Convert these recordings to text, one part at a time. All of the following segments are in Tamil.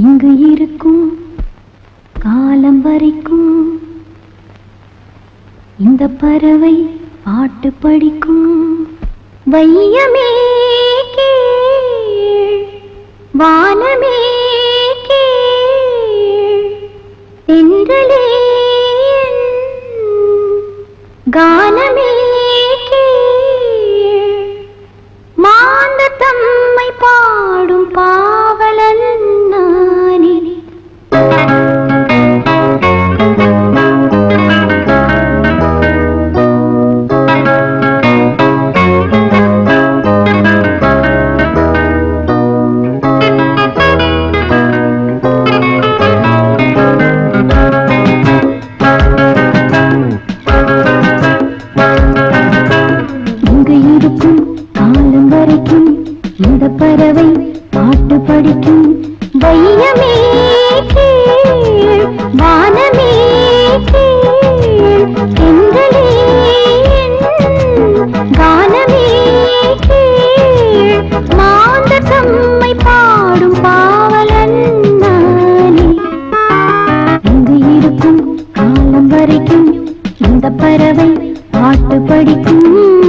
இங்கு இருக்கும் காலம் வரைக்கும் இந்த பறவை பாட்டு படிக்கும் வையமே கீழ் வானமே கீழ் தென்றலே என் கானமே கீழ் மாந்த தம்மை பாடும் பாவலன் நானே இங்கு இருக்கும் காலம் வரைக்கும் இந்த பறவை பாட்டு படிக்கும் வையமே கீழ் வானமே கீழ் தென்றலே என் கானமே கீழ் மாந்த தம்மை பாடும் பாவலன் நானே இங்கு இருக்கும் காலம் வரைக்கும் இந்த பறவை பாட்டு படிக்கும்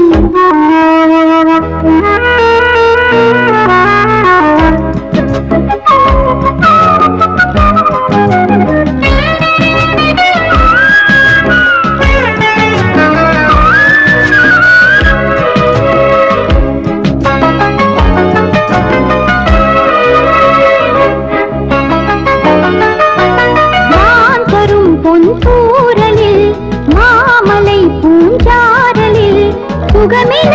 நான் தரும் பொன் தூரலில் மாமலை பூஞ்சாரலில் சுகமென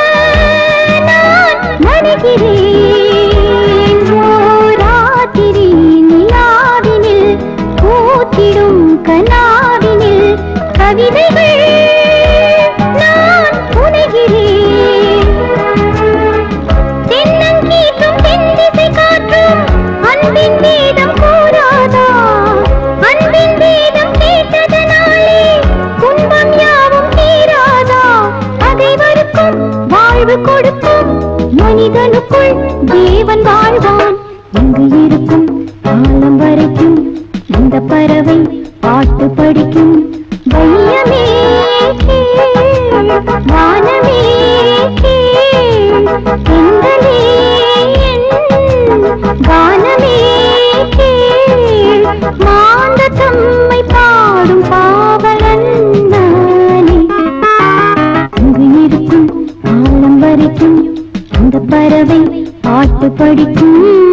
நான் நனைகிறேன் ஓராத்திரி நிலாவினில் பூத்திடும் கனாவினில் கவிதைகள் நான் புனைகிறேன் தென்னங்கீற்றும் தென்திசை காற்றும் அன்பின் வேதம் கூறாதா அன்பின் வேதம் கேட்டதனாலே துன்பம் யாவும் தீராதா பகைவருக்கும் வாழ்வு கொடுக்கும் மனிதனுக்குள் தேவன் வாழ்வான் இங்கு இருக்கும் காலம் வரைக்கும் இந்த பறவை பாட்டு படிக்கும் வையமே கீழ் வானமே கீழ் தென்றலே என் கானமே கீழ் மாந்த தம்மை பாடும் பாவலன் நானே இங்கு இருக்கும் காலம் வரைக்கும் இந்த பறவை பாட்டு படிக்கும்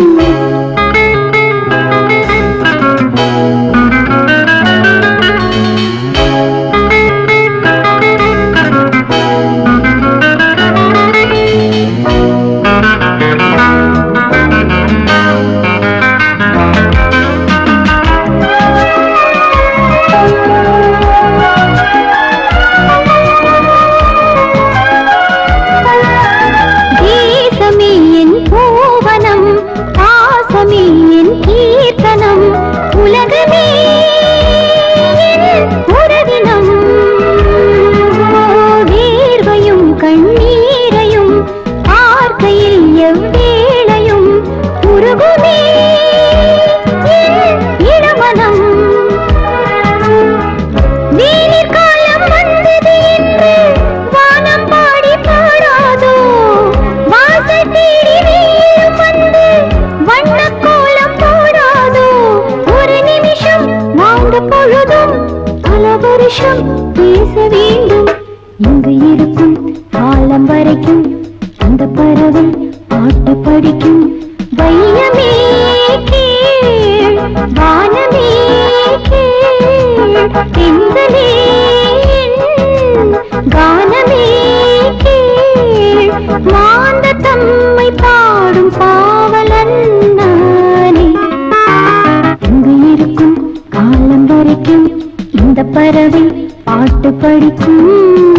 தேசமே என் பூவனம் பாசமே என் கீர்த்தனம் உலகமே என் உறவினம் வேர்வையும் கண்ணீரையும் பார்க்கையில் எவ்வேளையும் உருகுமே என் இளமனம் வேனிற் காலம் வந்தது என்று வானம் பாடி பாடாதோ வாசல் தேடி வெயிலும் வந்து வண்ணக் கோலம் போடாதோ ஒரு நிமிஷம் வாழ்ந்த பொழுதும் பல வருஷம் பேச வேண்டும் இங்கு இருக்கும் காலம் வரைக்கும் அந்த பறவை பாட்டு படிக்கும் வையமே கீழ் வானமே கீழ் தென்றலே என் கானமே கீழ் மாந்த தம்மை பாடும் பாவலன் நானே இங்கு இருக்கும் காலம் வரைக்கும் இந்த பறவை பாட்டு படிக்கும்